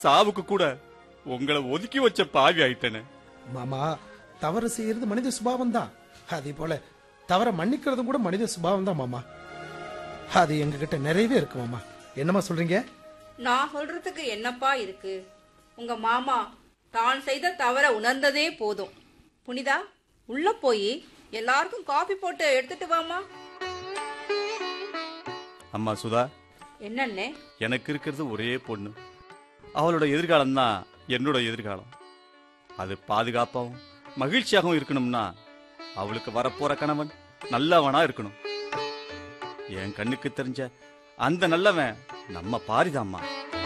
சாவுக்கு கூட உங்களை ஒதுக்கி வச்ச பாவி ஆயிட்டேனே மாமா தவறு செய்யறது மனித சுபாவம் தான் அதே போல தவற மன்னிக்கிறதும் கூட மனித சுபாவம் தான் மாமா அது எங்க கிட்ட நிறையவே இருக்கு மாமா என்னம்மா சொல்றீங்க நான் சொல்றதுக்கு என்னப்பா இருக்கு உங்க மாமா தான் செய்த தவற உணர்ந்ததே போதும் புனிதா உள்ள போய் எல்லாருக்கும் காபி போட்டு எடுத்துட்டு வாமா அம்மா சுதா என்னண்ணே எனக்கு இருக்கிறது ஒரே பொண்ணு அவளோட எதிர்காலம் தான் என்னோட எதிர்காலம் அது பாதுகாப்பாகவும் மகிழ்ச்சியாகவும் இருக்கணும்னா அவளுக்கு வரப்போற கணவன் நல்லவனா இருக்கணும் என் கண்ணுக்கு தெரிஞ்ச அந்த நல்லவன் நம்ம பாரிதாம்மா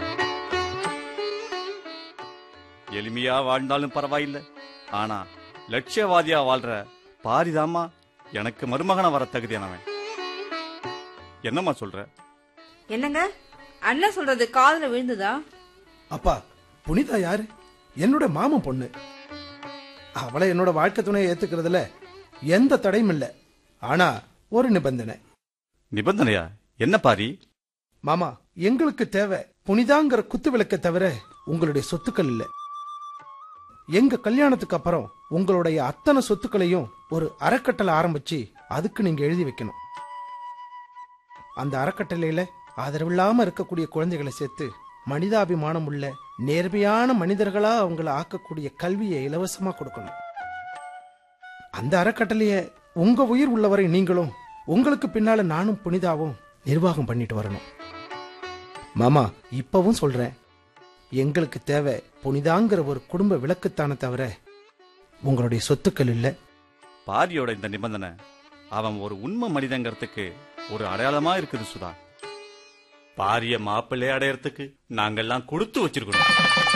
எளிமையா வாழ்ந்தாலும் பரவாயில்லை ஆனா லட்சியவாதியா வாழ்ற பாரிதாம்மா எனக்கு மருமகனா வர தகுதியானவன் என்னம்மா சொல்ற என்னங்க அண்ணன் சொல்றது காதுல விழுந்துதா அப்பா புனிதா யாரு என்னோட மாமன் பொண்ணு அவளை என்னோட வாழ்க்கை துணையை ஏத்துக்கிறதுல எந்த தடையும் இல்ல ஆனா ஒரு நிபந்தனை நிபந்தனையா என்ன பாரி மாமா எங்களுக்கு தேவை புனிதாங்கிற குத்து விளக்க தவிர உங்களுடைய சொத்துக்கள் இல்ல எங்க கல்யாணத்துக்கு அப்புறம் உங்களுடைய அத்தனை சொத்துக்களையும் ஒரு அறக்கட்டளை ஆரம்பிச்சு அதுக்கு நீங்க எழுதி வைக்கணும் அந்த அறக்கட்டளையில ஆதரவில்லாம இருக்கக்கூடிய குழந்தைகளை சேர்த்து மனிதாபிமானம் உள்ள நேர்மையான மனிதர்களா அவங்கள ஆக்கக்கூடிய கல்வியை இலவசமா கொடுக்கணும் அந்த அறக்கட்டளைய உங்க உயிர் உள்ளவரை நீங்களும் உங்களுக்கு பின்னால நானும் புனிதாவும் நிர்வாகம் பண்ணிட்டு வரணும் மாமா இப்பவும் சொல்றேன் எங்களுக்கு தேவை புனிதாங்கிற ஒரு குடும்ப விளக்குத்தானே தவிர உங்களுடைய சொத்துக்கள் இல்ல பாரியோட இந்த நிபந்தனை அவன் ஒரு உண்மை மனிதங்கிறதுக்கு ஒரு அடையாளமா இருக்குது சுதா பாரிய மாப்பிள்ளை அடையறதுக்கு நாங்கெல்லாம் கொடுத்து வச்சிருக்கணும்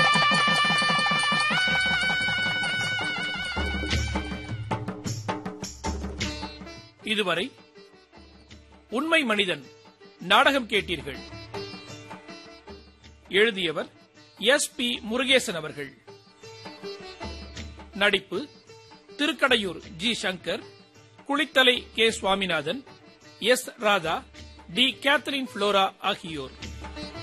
இதுவரை உண்மை மனிதன் நாடகம் கேட்டீர்கள் எழுதியவர் எஸ் பி முருகேசன் அவர்கள் நடிப்பு Thirukkadaiyur G Shankar Kulithalai K Swaminathan S Radha T Catherine Flora ஆகியோர்